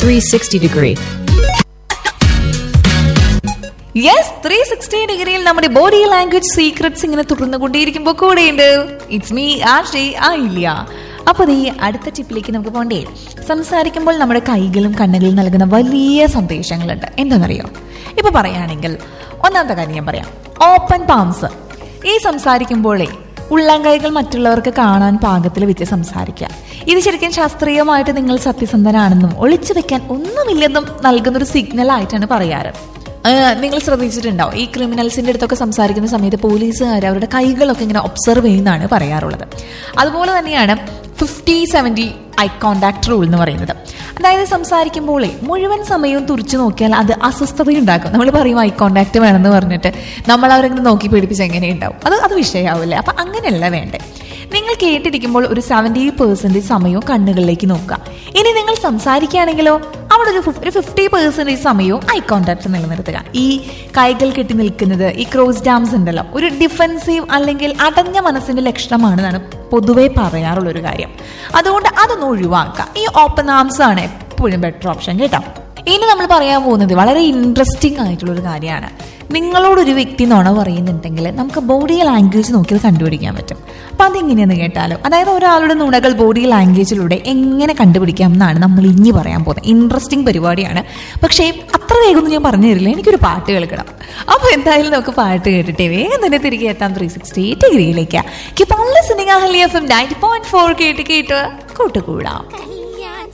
360 degree. Yes three sixty ഡിഗ്രിയിൽ നമ്മുടെ body language secrets ഇങ്ങനെ തുടർന്നുകൊണ്ടേയിരിക്കുമ്പോൾ കൂടെയുണ്ട് ഇറ്റ്സ് മീ ആഷി ആയില്ല അപ്പോൾ ഈ അടുത്ത ടിപ്പിലേക്ക് നമുക്ക് പോകണ്ടേ സംസാരിക്കുമ്പോൾ നമ്മുടെ കൈകളും കണ്ണുകളും നൽകുന്ന വലിയ സന്ദേശങ്ങളുണ്ട് എന്താണെന്നറിയോ ഇപ്പൊ പറയുകയാണെങ്കിൽ ഒന്നാമത്തെ കാര്യം ഞാൻ പറയാം ഓപ്പൺ പാംസ് ഈ സംസാരിക്കുമ്പോഴേ ഉള്ളംകൈകൾ മറ്റുള്ളവർക്ക് കാണാൻ പാകത്തിൽ വെച്ച് സംസാരിക്കുക ഇത് ശരിക്കും ശാസ്ത്രീയമായിട്ട് നിങ്ങൾ സത്യസന്ധനാണെന്നും ഒളിച്ചു വെക്കാൻ ഒന്നുമില്ലെന്നും നൽകുന്നൊരു സിഗ്നൽ ആയിട്ടാണ് പറയാറ് ഏഹ് നിങ്ങൾ ശ്രദ്ധിച്ചിട്ടുണ്ടാവും ഈ ക്രിമിനൽസിന്റെ അടുത്തൊക്കെ സംസാരിക്കുന്ന സമയത്ത് പോലീസുകാർ അവരുടെ കൈകളൊക്കെ ഇങ്ങനെ ഒബ്സർവ് ചെയ്യുന്നതാണ് പറയാറുള്ളത് അതുപോലെ തന്നെയാണ് fifty seventy eye contact rule എന്ന് പറയുന്നത് അതായത് സംസാരിക്കുമ്പോഴേ മുഴുവൻ സമയവും തുറിച്ചു നോക്കിയാൽ അത് അസ്വസ്ഥതയുണ്ടാക്കും നമ്മൾ പറയും ഐ കോണ്ടാക്ട് വേണമെന്ന് പറഞ്ഞിട്ട് നമ്മൾ അവരെങ്ങനെ നോക്കി പേടിപ്പിച്ച് എങ്ങനെ ഉണ്ടാവും അത് അത് വിഷയമാവില്ലേ അപ്പം അങ്ങനെയല്ല വേണ്ടേ നിങ്ങൾ കേട്ടിരിക്കുമ്പോൾ ഒരു സെവൻറ്റി പെർസെൻറ്റേജ് സമയവും കണ്ണുകളിലേക്ക് നോക്കുക ഇനി നിങ്ങൾ സംസാരിക്കുകയാണെങ്കിലോ അവിടെ ഒരു ഫിഫ്- ഒരു ഫിഫ്റ്റി പെർസെൻറ്റേജ് സമയവും ഐ കോണ്ടാക്ട് നിലനിർത്തുക ഈ കൈകൾ കെട്ടി നിൽക്കുന്നത് ഈ ക്രോസ് ഡാംസ് ഉണ്ടല്ലോ ഒരു ഡിഫെൻസീവ് അല്ലെങ്കിൽ അടഞ്ഞ മനസ്സിന്റെ ലക്ഷണമാണെന്നാണ് പൊതുവെ പറയാറുള്ള ഒരു കാര്യം അതുകൊണ്ട് അതൊന്ന് ഒഴിവാക്കുക ഈ ഓപ്പൺ ആംസ് ആണ് എപ്പോഴും ബെറ്റർ ഓപ്ഷൻ കേട്ടോ ഇനി നമ്മൾ പറയാൻ പോകുന്നത് വളരെ ഇൻട്രസ്റ്റിംഗ് ആയിട്ടുള്ള ഒരു കാര്യമാണ് നിങ്ങളോടൊരു വ്യക്തി നുണ പറയുന്നുണ്ടെങ്കിൽ നമുക്ക് ബോഡി ലാംഗ്വേജ് നോക്കി അത് കണ്ടുപിടിക്കാൻ പറ്റും അപ്പൊ അതെങ്ങനെയെന്ന് കേട്ടാലോ അതായത് ഒരാളുടെ നുണകൾ ബോഡി ലാംഗ്വേജിലൂടെ എങ്ങനെ കണ്ടുപിടിക്കാം എന്നാണ് നമ്മൾ ഇനി പറയാൻ പോകുന്നത് ഇൻട്രസ്റ്റിംഗ് പരിപാടിയാണ് പക്ഷേ അത്ര വേഗമൊന്നും ഞാൻ പറഞ്ഞു തരില്ല എനിക്കൊരു പാട്ട് കേൾക്കണം അപ്പൊ എന്തായാലും നമുക്ക് പാട്ട് കേട്ടിട്ടേ വേഗം തന്നെ തിരികെ എത്താം ത്രീ സിക്സ്റ്റി ഡിഗ്രിയിലേക്ക് നയൻറ്റി പോയിന്റ് ഫോർ കേട്ട് കേട്ട് കൂട്ടുകൂടാം